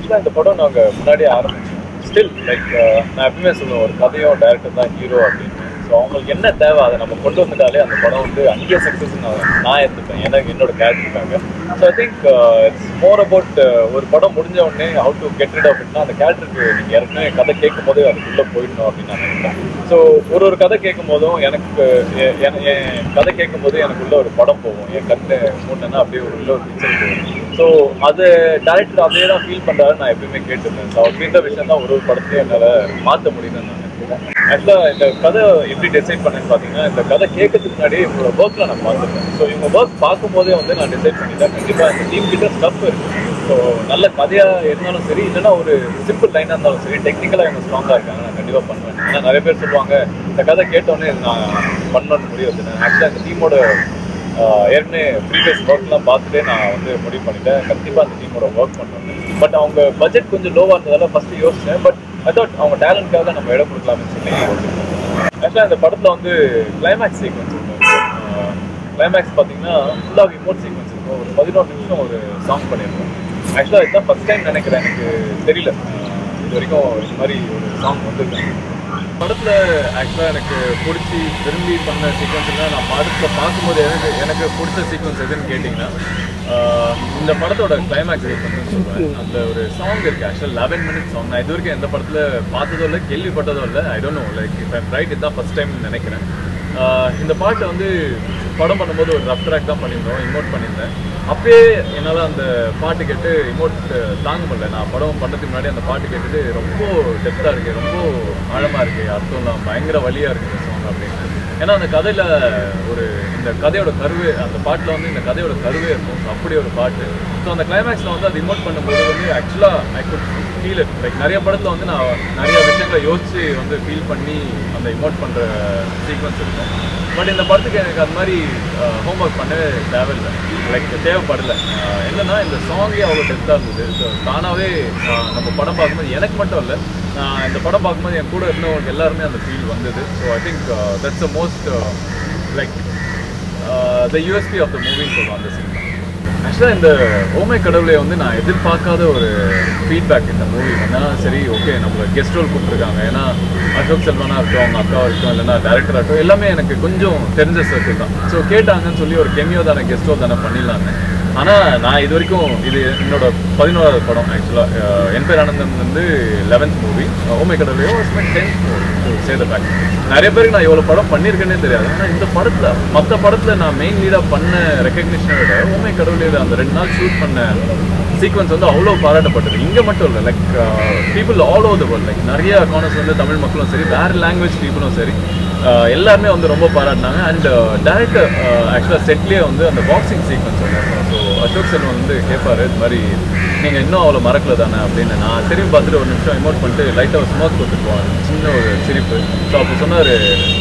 ஆக்சுவலாக இந்த படம் நாங்கள் முன்னாடியே ஆரம்பிச்சோம் ஸ்டில் லைக் நான் எப்பவுமே சொல்லுவேன் ஒரு கதையும் டேரக்டர் தான் ஹீரோ அப்படின்னு ஸோ அவங்களுக்கு என்ன தேவை அதை நம்ம கொண்டு வந்துட்டாலே அந்த படம் வந்து அங்கேயே சக்ஸஸ் நான் நான் எடுத்துப்பேன் எனக்கு என்னோட கேரக்டருக்காக so I think it's more about ஒரு படம் முடிஞ்ச உடனே ஹவு டு கெட் இட் அப்படின்னா அந்த கேரக்டருக்கு நீங்கள் ஏற்கனவே கதை கேட்கும் போதே அதுக்குள்ளே போயிடணும் அப்படின்னு நான் நினைக்கிறேன் ஸோ ஒரு ஒரு கதை கேட்கும் போதும் எனக்கு எ- என- என் கதை கேட்கும் போது எனக்குள்ள ஒரு படம் போகும் என் கண்ணு மூட்டனா அப்படியே ஒரு உள்ள ஒரு பிக்சர் போகும் ஸோ அது டேரக்டர் அதே தான் ஃபீல் பண்ணுறாரு நான் எப்பயுமே கேட்டிருந்தேன் ஸோ அப்படின்ற விஷயம் தான் ஒரு ஒரு படத்தையும் என்னால் மாற்ற முடியுதுன்னு நான் நினைக்கிறேன் ஆக்சுவலாக இந்த கதை எப்படி டிசைட் பண்ணேன்னு பார்த்தீங்கன்னா இந்த கதை கேட்கறதுக்கு முன்னாடி இவங்களோட ஒர்க்கில் நான் பார்த்துருக்கேன் ஸோ இவங்க ஒர்க் பார்க்கும்போதே வந்து நான் டிசைட் பண்ணிட்டேன் கண்டிப்பாக இந்த டீம் கிட்ட ஸ்டஃப் இருக்கு ஸோ நல்ல கதையாக இருந்தாலும் சரி இல்லைன்னா ஒரு சிம்பிள் லைனாக இருந்தாலும் சரி டெக்னிக்கலாக இவங்க ஸ்ட்ராங்காக இருக்காங்க நான் கண்டிப்பாக பண்ணுவேன் ஏன்னா நிறைய பேர் சொல்லுவாங்க இந்த கதை கேட்டோன்னே இது நான் பண்ணணும்னு முடிவு வச்சுட்டேன் ஆக்சுவலாக இந்த டீமோட ஏற்கனவே ப்ரீவியஸ் ஒர்க்லாம் பார்த்துட்டே நான் வந்து முடிவு பண்ணிட்டேன் கண்டிப்பாக அந்த டீமோட ஒர்க் பண்ணுவேன் பட் அவங்க பட்ஜெட் கொஞ்சம் லோவாக இருந்ததால ஃபஸ்ட்டு யோசிச்சேன் பட் ஐ தாட் அவங்க டேலண்ட்காக நம்ம இடம் கொடுக்கலாம்னு சொல்லி ஆக்சுவலாக இந்த படத்தில் வந்து கிளைமேக்ஸ் சீக்வன்ஸ் இருக்கும் கிளைமேக்ஸ் பார்த்தீங்கன்னா ஃபுல்லாக இமோட் சீக்வன்ஸ் இருக்கும் ஒரு பதினோரு நிமிஷம் ஒரு சாங் பண்ணியிருக்கோம் ஆக்சுவலாக இதுதான் ஃபஸ்ட் டைம் நினைக்கிறேன் எனக்கு தெரியல அஹ் இது வரைக்கும் இந்த மாதிரி ஒரு சாங் வந்திருக்கேன் படத்தில் ஆக்சுவலாக எனக்கு பிடிச்சி விரும்பி பண்ண சீக்வன்ஸ்னா நான் படத்தில் பார்க்கும்போது எனக்கு எனக்கு பிடிச்ச சீக்வன்ஸ் எதுன்னு கேட்டிங்கன்னா ஆஹ் இந்த படத்தோட கிளைமேக்ஸ் சீக்வன்ஸ் சொல்லுவேன் அந்த ஒரு சாங் இருக்கு ஆக்சுவலாக லெவன் மினிட்ஸ் சாங் நான் இது வரைக்கும் எந்த படத்தில் பார்த்ததோ இல்லை கேள்விப்பட்டதோ இல்லை ஐ டோன்ட் நோ லைக் இப்போ ரைட் இதுதான் ஃபஸ்ட் டைம் நினைக்கிறேன் ஆஹ் இந்த பாட்டை வந்து படம் பண்ணும்போது ஒரு ரஃப் ட்ராக் தான் பண்ணியிருந்தோம் இமோட் பண்ணியிருந்தேன் அப்பயே என்னால் அந்த பாட்டு கேட்டு இமோட் தாங்க முடியல நான் படம் பண்ணதுக்கு முன்னாடி அந்த பாட்டு கேட்டுட்டு ரொம்ப டெப்த்தாக இருக்குது ரொம்ப ஆழமாக இருக்குது அர்த்தம் இல்லாமல் பயங்கர வழியாக இருக்குது இந்த சாங் அப்படின்னு ஏன்னா அந்த கதையில் ஒரு இந்த கதையோட கருவே அந்த பாட்டில் வந்து இந்த கதையோட கருவே இருக்கும் So, அப்படி ஒரு பாட்டு ஸோ அந்த கிளைமேக்ஸில் வந்து அது இமோட் பண்ணும்போது வந்து ஆக்சுவலாக I could feel it like நிறைய படத்தில் வந்து நான் நிறைய விஷயங்களை யோசிச்சு வந்து ஃபீல் பண்ணி அந்த இமோட் பண்ணுற சீக்வன்ஸ் இருக்கும் பட் இந்த படத்துக்கு எனக்கு அது மாதிரி ஹோம்ஒர்க் பண்ணவே தேவையில்லை லைக் தேவைப்படலை அஹ் என்னன்னா இந்த சாங்கே அவ்வளோ டெப்த்தாக இருந்தது ஸோ தானாகவே அஹ் நம்ம படம் பார்க்கும்போது எனக்கு மட்டும் இல்லை நான் இந்த படம் பார்க்கும்போது என் கூட இருந்தவங்களுக்கு எல்லாருமே அந்த ஃபீல் வந்தது so I think that's a most like the USP of the மூவின்னு சொல்லுவோம் அந்த சீன் ஆக்சுவலாக இந்த ஓமை கடவுளை வந்து நான் எதிர்பார்க்காத ஒரு ஃபீட்பேக் இந்த மூவி ஏன்னா சரி ஓகே நம்மள கெஸ்ட் ரோல் கூப்பிட்டுருக்காங்க ஏன்னா அசோக் செல்வனா இருக்கட்டும் அவங்க அக்கா இருக்கட்டும் இல்லைன்னா டேரக்டர் இருக்கட்டும் எல்லாமே எனக்கு கொஞ்சம் தெரிஞ்ச சர்க்கிள் தான் ஸோ கேட்டாங்கன்னு சொல்லி ஒரு கெமியோ தானே கெஸ்ட் ரோல் தானே பண்ணிடலான்னு ஆனால் நான் இது வரைக்கும் இது என்னோட பதினோராவது படம் ஆக்சுவலாக என் பேர் ஆனந்தன் வந்து லெவன்த் மூவி ஓமை கடவுளையோ டென்த் மூவி சேத பேக் நிறைய பேருக்கு நான் எவ்வளோ படம் பண்ணியிருக்கேனே தெரியாது ஆனால் இந்த படத்தில் மற்ற படத்தில் நான் மெயின் லீடாக பண்ண ரெக்கக்னிஷனை விட ஓமை கடவுளையில் அந்த ரெண்டு நாள் ஷூட் பண்ண சீக்வன்ஸ் வந்து அவ்வளோ பாராட்டப்பட்டது இங்கே மட்டும் இல்லை like people all over the world like நிறைய கார்னர்ஸ் வந்து தமிழ் மக்களும் சரி வேறு லாங்குவேஜ் பீப்புளும் சரி uh, எல்லாருமே வந்து ரொம்ப பாராட்டினாங்க அண்ட் டேரக்டர் ஆக்சுவலாக செட்லேயே வந்து அந்த பாக்ஸிங் சீக்வன்ஸ் வந்து ஸோ அசோக் செல்வன் வந்து கேட்பாரு இது மாதிரி நீங்கள் இன்னும் அவ்வளோ மறக்கல தானே அப்படின்னு நான் திரும்பி பார்த்துட்டு ஒரு நிமிஷம் இமோட் பண்ணிட்டு லைட்டாக ஒரு ஸ்மோக் கொடுத்துருப்போம் சின்ன ஒரு சிரிப்பு ஸோ அப்போ சொன்னார்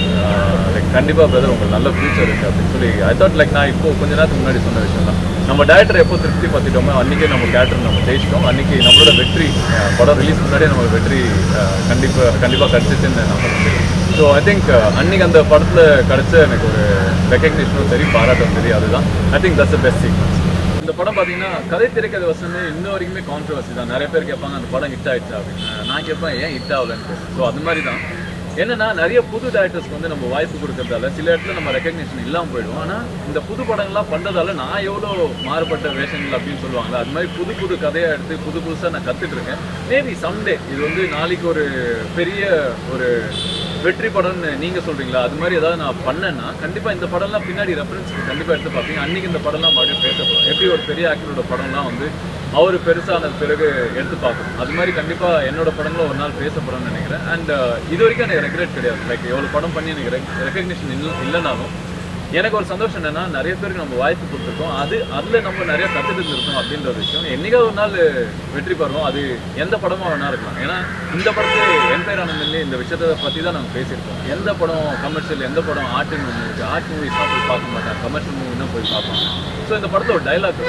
லைக் கண்டிப்பாக பிரதர் உங்களுக்கு நல்ல ஃபியூச்சர் இருக்குது அப்படின்னு சொல்லி ஐ தாட் லைக் நான் இப்போ கொஞ்ச நேரத்துக்கு முன்னாடி சொன்ன விஷயம் தான் நம்ம டேரக்டர் எப்போ திருப்தி பார்த்துட்டோமோ அன்றைக்கே நம்ம கேரக்டர் நம்ம ஜெயிச்சிட்டோம் அன்றைக்கி நம்மளோட வெற்றி அஹ், படம் ரிலீஸ் முன்னாடியே நமக்கு வெற்றி கண்டிப்பாக கண்டிப்பாக கிடச்சிச்சுன்னு நான் சொல்லுவேன் ஸோ ஐ திங்க் அன்னைக்கு அந்த படத்தில் கிடைச்ச எனக்கு ஒரு ரெக்கக்னிஷனும் சரி பாராட்டும் சரி அதுதான் I think that's the best sequence இந்த படம் பார்த்தீங்கன்னா கதை திரைக்கதை வசமே இன்ன வரைக்குமே கான்ட்ரவர்சி தான் நிறைய பேர் கேட்பாங்க அந்த படம் ஹிட் ஆயிடுச்சா அப்படின்னு நான் கேட்பேன் ஏன் ஹிட் ஆகலன்ட்டு ஸோ அது மாதிரி தான் என்னன்னா நிறைய புது டேரக்டர்ஸ்க்கு வந்து நம்ம வாய்ப்பு கொடுக்கறதால சில இடத்துல நம்ம ரெக்கக்னிஷன் இல்லாமல் போயிடும் ஆனால் இந்த புது படங்கள்லாம் பண்ணுறதால நான் எவ்வளோ மாறுபட்ட வேஷங்கள் அப்படின்னு சொல்லுவாங்களா அது மாதிரி புது புது கதையை எடுத்து புது புதுசாக நான் கற்றுட்டு இருக்கேன் மேபி சம்டே இது வந்து நாளைக்கு ஒரு பெரிய ஒரு வெற்றி படம்னு நீங்க சொல்றீங்களா அது மாதிரி ஏதாவது நான் பண்ணேன்னா கண்டிப்பா இந்த படம்லாம் பின்னாடி ரெஃபரன்ஸ்க்கு கண்டிப்பா எடுத்து பார்ப்பீங்க அன்னைக்கு இந்த படம்லாம் மறுபடியும் பேசப்படும் எப்படி ஒரு பெரிய ஆக்டரோட படம்லாம் வந்து அவர் பெருசான பிறகு எடுத்து பார்க்கணும் அது மாதிரி கண்டிப்பா என்னோட படங்களும் ஒரு நாள் பேசப்படும்னு நினைக்கிறேன் அண்ட் இது வரைக்கும் எனக்கு ரெக்ரெட் கிடையாது லைக் எவ்வளவு படம் பண்ணி எனக்கு ரெக்கக்னிஷன் இல்லை இல்லைனாலும் எனக்கு ஒரு சந்தோஷம் என்னன்னா நிறைய பேருக்கு நம்ம வாய்ப்பு கொடுத்துருக்கோம் அது அதுல நம்ம நிறைய கத்துட்டு இருக்கோம் அப்படின்ற ஒரு விஷயம் என்னைக்காவது ஒரு நாள் வெற்றி பெறுவோம் அது எந்த படமா வேணா இருக்கலாம் ஏன்னா இந்த படத்துல என் பேர் ஆனந்திலே இந்த விஷயத்தை பத்தி தான் நம்ம பேசியிருக்கோம் எந்த படம் கமர்ஷியல் எந்த படம் ஆர்ட் மூவி இருக்கு ஆர்ட் மூவிஸ் தான் போய் பார்க்க மாட்டாங்க கமர்ஷியல் மூவி தான் போய் பார்ப்பாங்க ஸோ இந்த படத்துல ஒரு டைலாக்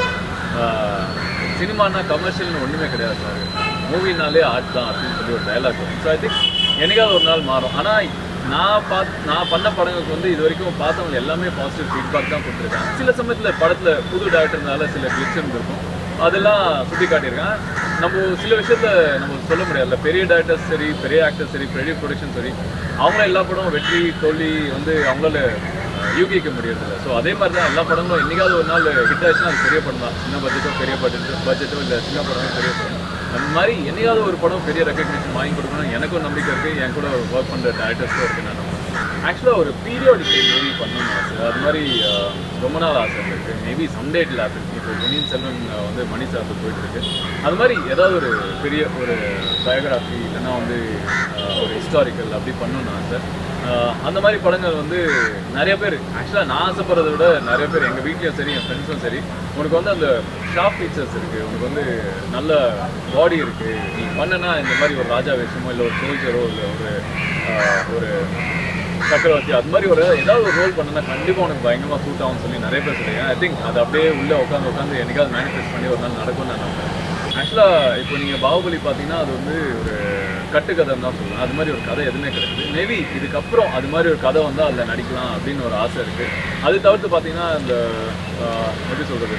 சினிமானா கமர்ஷியல்னு ஒண்ணுமே கிடையாது சார் மூவினாலே ஆர்ட் தான் அப்படின்னு சொல்லி ஒரு டைலாக் வரும் ஸோ ஐ திங்க் என்னைக்காவது ஒரு நாள் மாறும் ஆனா நான் பார்த்து நான் பண்ண படங்களுக்கு வந்து இது வரைக்கும் பார்த்தவங்க எல்லாமே பாசிட்டிவ் ஃபீட்பேக் தான் கொடுத்துருக்காங்க சில சமயத்தில் படத்தில் புது டேரக்டர்னால சில கிளிச் இருந்திருக்கும் அதெல்லாம் சுட்டி காட்டியிருக்கேன் நம்ம சில விஷயத்த நம்ம சொல்ல முடியாதுல்ல பெரிய டேரக்டர்ஸ் சரி பெரிய ஆக்டர்ஸ் சரி பெரிய ப்ரொடக்ஷன் சரி அவங்கள எல்லா படம் வெற்றி தோல்வி வந்து அவங்களால அஹ், யூகிக்க முடியறதில்ல ஸோ அதே மாதிரி தான் எல்லா படங்களும் என்னைக்காவது ஒரு நாள் ஹிட் ஆச்சுன்னா அது பெரிய படம் தான் சின்ன பட்ஜெட்டோ பெரிய பட்ஜெட் பட்ஜெட்டோ இல்லை சின்ன படமோ பெரிய படம் அந்த மாதிரி என்னைக்காவது ஒரு படம் பெரிய ரெக்கக்னிஷன் வாங்கி கொடுக்கணும் எனக்கும் நம்பிக்கை இருக்குது என் கூட ஒர்க் பண்ணுற டேரக்டர்ஸும் இருக்குது நான் ஆக்சுவலாக ஒரு பீரியாடிக் மூவி பண்ணணும்னு ஆசை அது மாதிரி அஹ், ரொம்ப நாள் ஆசை இருக்குது மேபி சம்டேட் லேப் இப்போ பொன்னியின் செல்வன் அஹ், வந்து மணி சாப்பிட்டு போயிட்டு இருக்கு அது மாதிரி ஏதாவது ஒரு பெரிய ஒரு பயோகிராஃபி இல்லைன்னா வந்து அஹ், ஒரு ஹிஸ்டாரிக்கல் அப்படி பண்ணணும்னு ஆசை அஹ், அந்த மாதிரி படங்கள் வந்து நிறைய பேர் ஆக்சுவலாக நான் ஆசைப்படுறத விட நிறைய பேர் எங்கள் வீட்லேயும் சரி என் ஃப்ரெண்ட்ஸும் சரி உனக்கு வந்து அந்த ஷார்ப் ஃபீச்சர்ஸ் இருக்குது உனக்கு வந்து நல்ல பாடி இருக்குது நீ பண்ணனா இந்த மாதிரி ஒரு ராஜா வேஷமோ இல்லை ஒரு சோல்ஜரோ இல்லை ஒரு அஹ், ஒரு சக்கரவர்த்தி அது மாதிரி ஒரு ஏதாவது ஒரு ரோல் பண்ணனா கண்டிப்பாக உனக்கு பயங்கரமாக சூட் ஆகும்னு சொல்லி நிறைய பேர் சொல்லுங்க ஐ திங்க் அது அப்படியே உள்ளே உட்காந்து உட்காந்து என்னைக்காவது மேனிஃபெஸ்ட் பண்ணி ஒரு நாள் நடக்கும்னு நான் நம்புறேன் ஆக்சுவலாக இப்போ நீங்கள் பாகுபலி பார்த்தீங்கன்னா அது வந்து ஒரு கட்டுக்கதைன்னு தான் சொல்லுவேன் அது மாதிரி ஒரு கதை எதுவுமே கிடையாது மேபி இதுக்கப்புறம் அது மாதிரி ஒரு கதை வந்தால் அதில் நடிக்கலாம் அப்படின்னு ஒரு ஆசை இருக்குது அது தவிர்த்து பார்த்தீங்கன்னா இந்த ஆஹ், எப்படி சொல்கிறது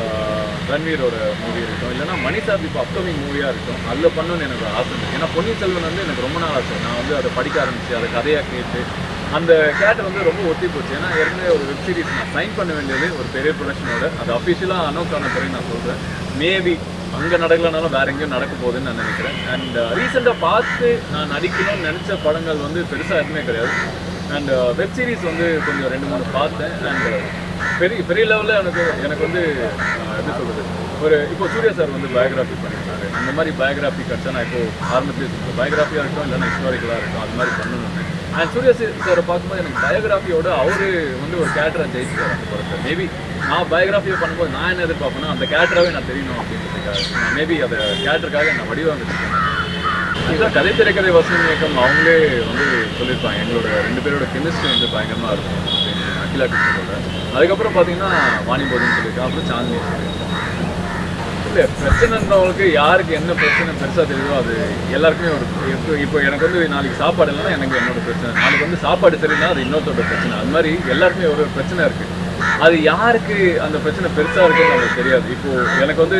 ரன்வீரோட மூவி இருக்கும் இல்லைன்னா மணி சார் இப்போ அப்கமிங் மூவியாக இருக்கும் அதில் பண்ணணும்னு எனக்கு ஒரு ஆசை இருக்குது ஏன்னா பொன்னியின் செல்வன் வந்து எனக்கு ரொம்ப நாள் ஆசை நான் வந்து அதை படிக்க ஆரம்பிச்சு அதை கதையாக கேட்டு அந்த கேரக்டர் வந்து ரொம்ப ஒத்தி போச்சு ஏன்னா ஏற்கனவே ஒரு வெப் சீரிஸ் நான் சைன் பண்ண வேண்டியது ஒரு பெரிய ப்ரொடக்ஷனோட அது அஃபிஷியலாக அனௌன்ஸ் ஆன பிறகு நான் சொல்கிறேன் மேபி அங்கே நடக்கலனாலும் வேற எங்கேயும் நடக்க போகுதுன்னு நான் நினைக்கிறேன் அண்ட் ரீசெண்டாக பார்த்து நான் நடிக்கணும்னு நினச்ச படங்கள் வந்து பெருசாக எதுவுமே கிடையாது அண்ட் வெப் சீரிஸ் வந்து கொஞ்சம் ரெண்டு மூணு பார்த்தேன் அண்ட் பெரிய பெரிய லெவலில் எனக்கு எனக்கு வந்து அஹ், எப்படி சொல்கிறது ஒரு இப்போ சூர்யா சார் வந்து பயோகிராஃபி பண்ணியிருக்காரு அந்த மாதிரி பயோகிராஃபி கிடச்சா நான் இப்போ ஆரம்பத்திலே சொல்லுவேன் பயோகிராஃபியாக இருக்கட்டும் இல்லைன்னா ஹிஸ்டாரிக்கலாக இருக்கட்டும் அது மாதிரி பண்ணணும்னு அண்ட் சூர்யா சாரை பார்க்கும்போது எனக்கு பயோகிராஃபியோட அவரு வந்து ஒரு கேரக்டரை ஜெயிச்சிட்டார் அந்த படத்தை மேபி நான் பயோகிராஃபியை பண்ணும்போது நான் என்ன எதிர்பார்ப்பேன்னா அந்த கேரக்டராகவே நான் தெரியணும் அப்படின்றதுக்காக நான் மேபி அந்த கேரக்டருக்காக நான் வடிவமைச்சிருக்கேன் ஆக்சுவலாக கதை திரைக்கதை வசனம் இயக்கம் அவங்களே வந்து சொல்லியிருப்பாங்க எங்களோட ரெண்டு பேரோட கெமிஸ்ட்ரி வந்து பயங்கரமாக இருக்கும் அப்படின்னு அகிலா கிருஷ்ணனோட அதுக்கப்புறம் பார்த்தீங்கன்னா வாணிபோதின்னு சொல்லியிருக்கேன் அப்புறம் சாந்தினி சொல்லியிருக்கேன் இல்லை பிரச்சனைன்றவங்களுக்கு யாருக்கு என்ன பிரச்சனை பெருசாக தெரியுதோ அது எல்லாருக்குமே ஒரு இப்போ இப்போ எனக்கு வந்து நாளைக்கு சாப்பாடு இல்லைன்னா எனக்கு என்னோட பிரச்சனை நாளைக்கு வந்து சாப்பாடு சரியில்லைனா அது இன்னொருத்தோட பிரச்சனை அது மாதிரி எல்லாருக்குமே ஒரு பிரச்சனை இருக்குது அது யாருக்கு அந்த பிரச்சனை பெருசாக இருக்குன்னு நமக்கு தெரியாது இப்போ எனக்கு வந்து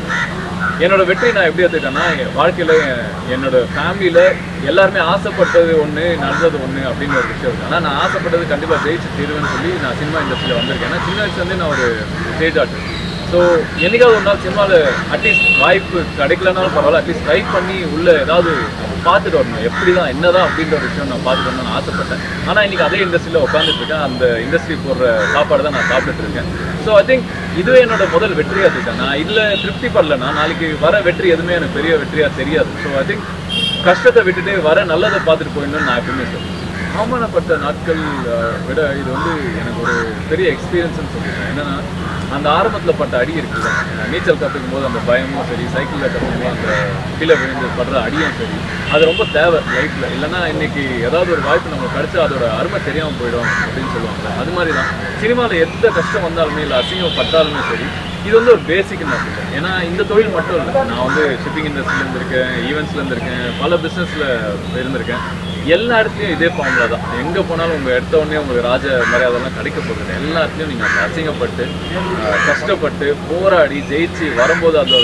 என்னோட வெற்றி நான் எப்படி எடுத்துக்கிட்டேன்னா என் வாழ்க்கையில என்- என்னோட ஃபேமிலியில எல்லாருமே ஆசைப்பட்டது ஒண்ணு நடந்தது ஒண்ணு அப்படின்னு ஒரு விஷயம் இருக்கு ஆனால் நான் ஆசைப்பட்டது கண்டிப்பா ஜெயிச்சு தீருவேன்னு சொல்லி நான் சினிமா இண்டஸ்ட்ரியில வந்திருக்கேன் ஏன்னா சின்ன வயசுலேருந்தே நான் ஒரு ஸ்டேஜ் ஆர்டிஸ்ட் ஸோ என்னைக்காவது ஒரு நாள் சினிமாவில் அட்லீஸ்ட் வாய்ப்பு கிடைக்கலனாலும் பரவாயில்ல அட்லீஸ்ட் ட்ரை பண்ணி உள்ள ஏதாவது பார்த்துட்டு வரணும் எப்படி தான் என்னதான் அப்படின்ற ஒரு விஷயம் நான் பார்த்துட்டு வரணும்னு ஆசைப்பட்டேன் ஆனால் இன்னைக்கு அதே இண்டஸ்ட்ரியில் உட்காந்துட்டு இருக்கேன் அந்த இண்டஸ்ட்ரி போடுற சாப்பாடு தான் நான் சாப்பிட்டுட்டு இருக்கேன் ஸோ ஐ திங்க் இதுவே என்னோட முதல் வெற்றியாக இருக்கேன் நான் இதில் திருப்தி படலன்னா நாளைக்கு வர வெற்றி எதுவுமே எனக்கு பெரிய வெற்றியாக தெரியாது ஸோ ஐ திங்க் கஷ்டத்தை விட்டுட்டு வர நல்லதை பார்த்துட்டு போயிடணும்னு நான் எப்பவுமே சொல்லுவேன் அவமானப்பட்ட நாட்கள் அஹ், விட இது வந்து எனக்கு ஒரு பெரிய எக்ஸ்பீரியன்ஸ்னு சொல்லுவேன் என்னன்னா அந்த ஆரம்பத்தில் பட்ட அடி இருக்குல்ல அஹ், நீச்சல் கற்றுக்கும் போது அந்த பயமும் சரி சைக்கிளில் கற்றுக்கும் போது அந்த கீழே விழுந்து படுற அடியும் சரி அது ரொம்ப தேவை லைஃப்பில் இல்லைன்னா இன்னைக்கு ஏதாவது ஒரு வாய்ப்பு நமக்கு கிடைச்சா அதோட அருமை தெரியாமல் போயிடும் அப்படின்னு சொல்லுவாங்க அது மாதிரி தான் சினிமாவில் எந்த கஷ்டம் வந்தாலுமே இல்லை அசிங்கம் பட்டாலுமே சரி இது வந்து ஒரு பேசிக் நான் சொல்றேன் ஏன்னா இந்த தொழில் மட்டும் இல்லை நான் வந்து ஷிப்பிங் இண்டஸ்ட்ரியில் இருந்திருக்கேன் ஈவெண்ட்ஸ்ல இருந்திருக்கேன் பல பிஸ்னஸ்ல இருந்திருக்கேன் எல்லா இடத்துலையும் இதே ஃபார்முலா தான் எங்கே போனாலும் உங்கள் எடுத்த உடனே உங்களுக்கு ராஜ மரியாதைலாம் கிடைக்க போகுது எல்லா இடத்துலையும் நீங்கள் அந்த அசிங்கப்பட்டு அஹ், கஷ்டப்பட்டு போராடி ஜெயிச்சு வரும்போது அதோட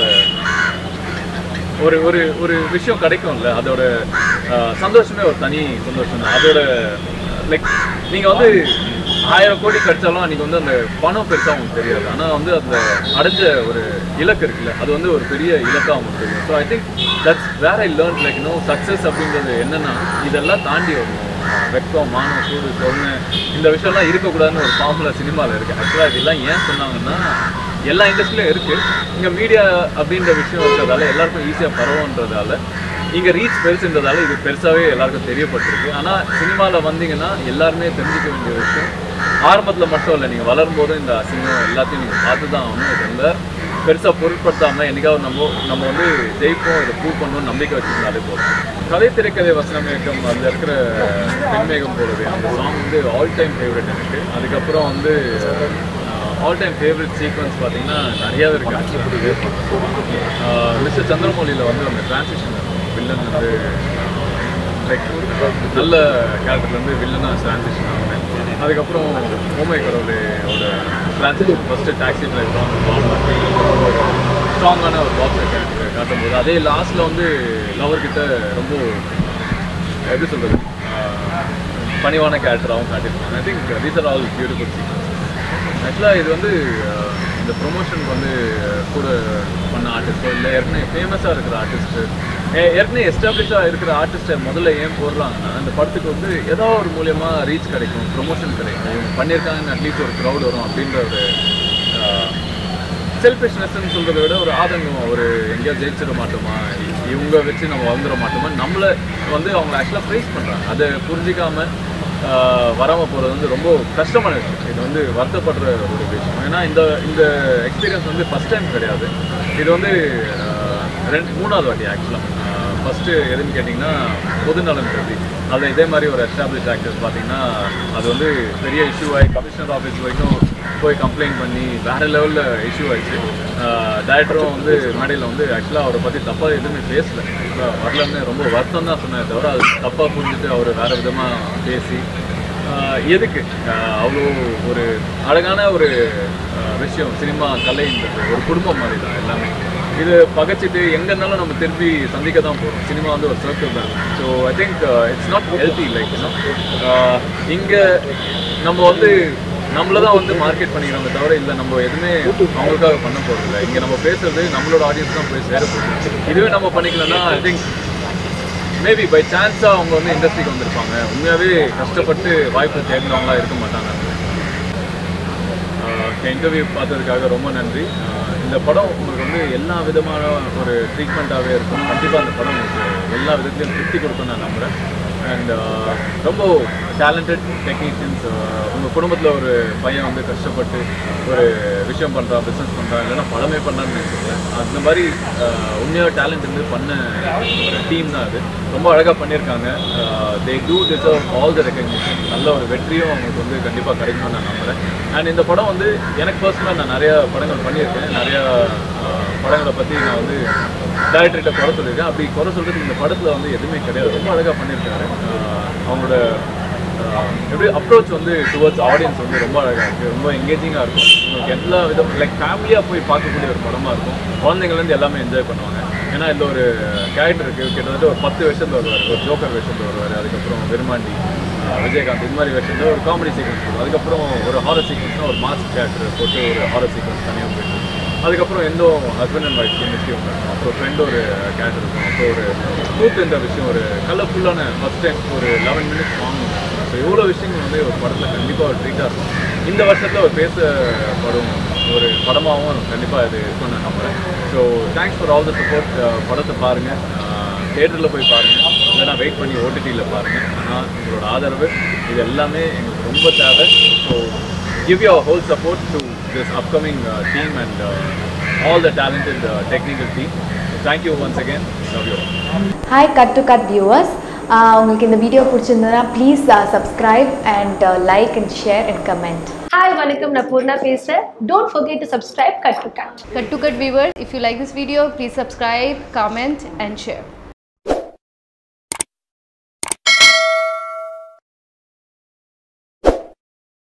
ஒரு ஒரு ஒரு விஷயம் கிடைக்கும்ல அதோட அஹ், சந்தோஷமே ஒரு தனி சந்தோஷம் தான் அதோட லைக் நீங்கள் வந்து ஆயிரம் கோடி கிடைச்சாலும் அன்றைக்கி வந்து அந்த பணம் பெருசாக உங்களுக்கு தெரியாது ஆனால் வந்து அந்த அடைஞ்ச ஒரு இலக்கு இருக்குல்ல அது வந்து ஒரு பெரிய இலக்காக உங்களுக்கு தெரியும் so I think that's where I learn like no success அப்படின்றது என்னன்னா இதெல்லாம் தாண்டி வரணும் வெட்கம் மானம் சூடு சொன்னு இந்த விஷயம்லாம் இருக்கக்கூடாதுன்னு ஒரு ஃபார்முலா சினிமாவில் இருக்குது ஆக்சுவலாக இதெல்லாம் ஏன் சொன்னாங்கன்னா எல்லா இண்டஸ்ட்ரியிலும் இருக்குது இங்கே மீடியா அப்படின்ற விஷயம் இருக்கிறதால எல்லாருக்கும் ஈஸியாக பரவுன்றதால இங்கே ரீச் பெருசுன்றதால இது பெருசாகவே எல்லாருக்கும் தெரியப்பட்டிருக்கு ஆனால் சினிமாவில் வந்தீங்கன்னா எல்லாருமே தெரிஞ்சுக்க வேண்டிய விஷயம் ஆரம்பத்தில் மட்டும் இல்லை நீங்கள் வளரும் போதும் இந்த அசிங்கம் எல்லாத்தையும் நீங்கள் பார்த்து தான் ஆகணும் இது வந்து பெருசாக பொருட்படுத்தாமல் என்னைக்காவது நம்ம நம்ம வந்து ஜெயிப்போம் இதை ப்ரூவ் பண்ணணும்னு நம்பிக்கை வச்சுருந்தாலே போதும் கதை திரைக்கதை வசனம் இயக்கம் அதில் இருக்கிற பெண்மேகம் போலவே அந்த சாங் வந்து ஆல் டைம் ஃபேவரட் எனக்கு அதுக்கப்புறம் வந்து ஆல் டைம் ஃபேவரட் சீக்வன்ஸ் பார்த்தீங்கன்னா நிறையாவே இருக்கு மிஸ்டர் சந்திரமௌலியில் வந்து அந்த டிரான்சிஷன் வில்லன் வந்து லைக் நல்ல கேரக்டர்லேருந்து வில்லனாக டிரான்சிஷன் ஆகுனேன் அதுக்கப்புறம் ஓமை கடவுளோட டிரான்சிஷன் ஃபஸ்ட்டு டாக்ஸி டிரைவரும் ஸ்ட்ராங்கான ஒரு பாக்ஸர் கேரக்டர் காட்டும்போது அதே லாஸ்ட்டில் வந்து லவர்கிட்ட ரொம்ப எப்படி சொல்கிறது பணிவான கேரக்டராகவும் காட்டியிருப்பாங்க I think these are all beautiful sequence ஆக்சுவலாக இது வந்து அஹ், இந்த ப்ரொமோஷனுக்கு வந்து கூட பண்ண ஆர்டிஸ்ட்டோ இல்லை ஏற்கனவே ஃபேமஸாக இருக்கிற ஆர்டிஸ்ட்டு ஏற்கனவே எஸ்டாப்ளிஷாக இருக்கிற ஆர்டிஸ்ட்டை முதல்ல ஏன் போடுறாங்கன்னா இந்த படத்துக்கு வந்து ஏதோ ஒரு மூலியமாக ரீச் கிடைக்கும் ப்ரொமோஷன் கிடைக்கும் இவங்க பண்ணியிருக்காங்கன்னு அட்லீஸ்ட் ஒரு க்ரௌட் வரும் அப்படின்ற ஒரு செல்ஃபிஷ்னஸ்ன்னு சொல்கிறத விட ஒரு ஆதங்கம் ஒரு எங்கேயாவது ஜெயிச்சிட மாட்டோமா இ- இவங்க வச்சு நம்ம வந்துட மாட்டோமா நம்மளை வந்து அவங்க ஆக்சுவலாக ப்ரைஸ் பண்ணுறாங்க அதை புரிஞ்சிக்காம வராமல் போகிறது வந்து ரொம்ப கஷ்டமான விஷயம் இது வந்து வருத்தப்படுற ஒரு விஷயம் ஏன்னா இந்த இந்த எக்ஸ்பீரியன்ஸ் வந்து ஃபஸ்ட் டைம் கிடையாது இது வந்து ஆஹ், ரெண்டு மூணாவது வாட்டி ஆக்சுவலாக ஃபஸ்ட்டு எதுன்னு கேட்டிங்கன்னா பொதுநலன் கருதி அதில் இதே மாதிரி ஒரு எஸ்டாப்ளிஷ் ஆக்டர்ஸ் பார்த்தீங்கன்னா அது வந்து பெரிய இஷ்யூ ஆகி கமிஷனர் ஆஃபீஸ் வரைக்கும் போய் கம்ப்ளைண்ட் பண்ணி வேறு லெவலில் இஷ்யூ ஆயிடுச்சு டேரக்டரும் வந்து மேடையில் வந்து ஆக்சுவலாக அவரை பற்றி தப்பாக எதுவுமே பேசல Actually வரலன்னு ரொம்ப வருத்தம் தான் சொன்னேன் தவிர அது தப்பாக புரிஞ்சுட்டு அவர் வேறு விதமாக பேசி ஆஹ் எதுக்கு ஆஹ் அவ்வளோ ஒரு அழகான ஒரு ஆஹ் விஷயம் சினிமா கலைன்றது ஒரு குடும்பம் மாதிரி தான் எல்லாமே இது பகைச்சிட்டு எங்க இருந்தாலும் நம்ம திருப்பி சந்திக்க தான் போகிறோம் சினிமா வந்து ஒரு சர்க்கிள் தான் so I think it's not healthy like இங்கே நம்ம வந்து நம்மள தான் வந்து மார்க்கெட் பண்ணிக்கிறோமே தவிர இல்லை நம்ம எதுவுமே அவங்களுக்காக பண்ண போகிறதில்ல இங்கே நம்ம பேசுறது நம்மளோட ஆடியன்ஸ் தான் போய் சேர போகுது இதுவே நம்ம பண்ணிக்கலன்னா ஐ திங்க் மேபி பை சான்ஸாக அவங்க வந்து இண்டஸ்ட்ரிக்கு வந்திருப்பாங்க உண்மையாகவே கஷ்டப்பட்டு வாய்ப்பு தேடினவங்களா இருக்க மாட்டாங்க இன்டர்வியூ பார்த்ததுக்காக ரொம்ப நன்றி ஆஹ் இந்த படம் உங்களுக்கு வந்து எல்லா விதமான ஒரு ட்ரீட்மெண்ட்டாகவே இருக்கும் கண்டிப்பாக அந்த படம் உங்களுக்கு எல்லா விதத்துலையும் திருப்தி கொடுக்கும் நான் நம்புகிறேன் அண்ட் ரொம்ப டேலண்டட் டெக்னீஷியன்ஸ் உங்கள் குடும்பத்தில் ஒரு பையன் வந்து கஷ்டப்பட்டு ஒரு விஷயம் பண்ணுறான் பிஸ்னஸ் பண்ணுறான் இல்லைன்னா படமே பண்ணான்னு நினச்சிக்கிறேன் அந்த மாதிரி உண்மையாக டேலண்ட் இருந்து பண்ண ஒரு டீம் தான் அது ரொம்ப அழகாக பண்ணியிருக்காங்க they do deserve all the recognition நல்ல ஒரு வெற்றியும் அவங்களுக்கு வந்து கண்டிப்பாக கிடைக்கும்னு நான் நம்புகிறேன் அண்ட் இந்த படம் வந்து எனக்கு பர்சனலாக நான் நிறையா படங்கள் பண்ணியிருக்கேன் நிறையா ஆஹ், படங்களை பற்றி நான் வந்து டேரக்டர்கிட்ட குறை சொல்லியிருக்கேன் அப்படி குறை சொல்கிறது இந்த படத்தில் வந்து எதுவுமே கிடையாது ரொம்ப அழகாக பண்ணியிருக்காரு ஆஹ், அவங்களோட ஆஹ், எப்படி அப்ரோச் வந்து டுவர்ட்ஸ் ஆடியன்ஸ் வந்து ரொம்ப அழகாக இருக்குது ரொம்ப எங்கேஜிங்காக இருக்கும் உங்களுக்கு எல்லா விதம் லைக் ஃபேமிலியாக போய் பார்க்கக்கூடிய ஒரு படமாக இருக்கும் குழந்தைங்கள்லேருந்து எல்லாமே என்ஜாய் பண்ணுவாங்க ஏன்னா இதில் ஒரு கேரக்டர் இருக்குது கிட்டத்தட்ட ஒரு பத்து வருஷத்தில் வருவார் ஒரு ஜோக்கர் வேஷத்தில் வருவார் அதுக்கப்புறம் விருமாண்டி ஆஹ், விஜயகாந்த் இது மாதிரி வேஷத்தில் ஒரு காமெடி சீக்வன்ஸ் வரும் அதுக்கப்புறம் ஒரு ஹாரர் சீக்வன்ஸ்னால் ஒரு மாஸ் கேரக்டர் போட்டு ஒரு ஹாரர் சீக்வன்ஸ் தனியாக போயிட்டு அதுக்கப்புறம் எந்த ஹஸ்பண்ட் அண்ட் ஒய்ஃப் கெமிஸ்ட்ரி ஒன்று இருக்கும் அப்புறம் ஃப்ரெண்ட் ஒரு கேரக்டர் இருக்கும் அப்புறம் ஒரு ஸ்மூத்ன்ற விஷயம் ஒரு கலர்ஃபுல்லான ஃபஸ்ட் டைம் ஒரு லெவன் மினிட்ஸ் வாங்கணும் ஸோ இவ்வளோ விஷயங்கள் வந்து ஒரு படத்தில் கண்டிப்பாக ஒரு ட்ரீட்டாக இருக்கும் இந்த வருஷத்தில் ஒரு பேசப்படும் ஒரு படமாகவும் கண்டிப்பாக இது இருக்கும்னு நான் நம்புகிறேன் so thanks for all the support படத்தை பாருங்கள் தேட்டரில் போய் பாருங்கள் இல்லைனா வெயிட் பண்ணி ஓடிடியில் பாருங்கள் ஆனால் உங்களோட ஆதரவு இது எல்லாமே எங்களுக்கு ரொம்ப தேவை so give your whole support to this upcoming uh, team and uh, all the talented uh, technical team. So thank you once again. Love you all. Hi cut to cut viewers உங்களுக்கு இந்த video பிடிச்சிருந்ததுன்னா please subscribe and like and share and comment hi வணக்கம் நான் பூர்ணா பேசுகிறேன் don't forget to subscribe cut to cut Cut to Cut viewers, if you like this video, please subscribe, comment, and share.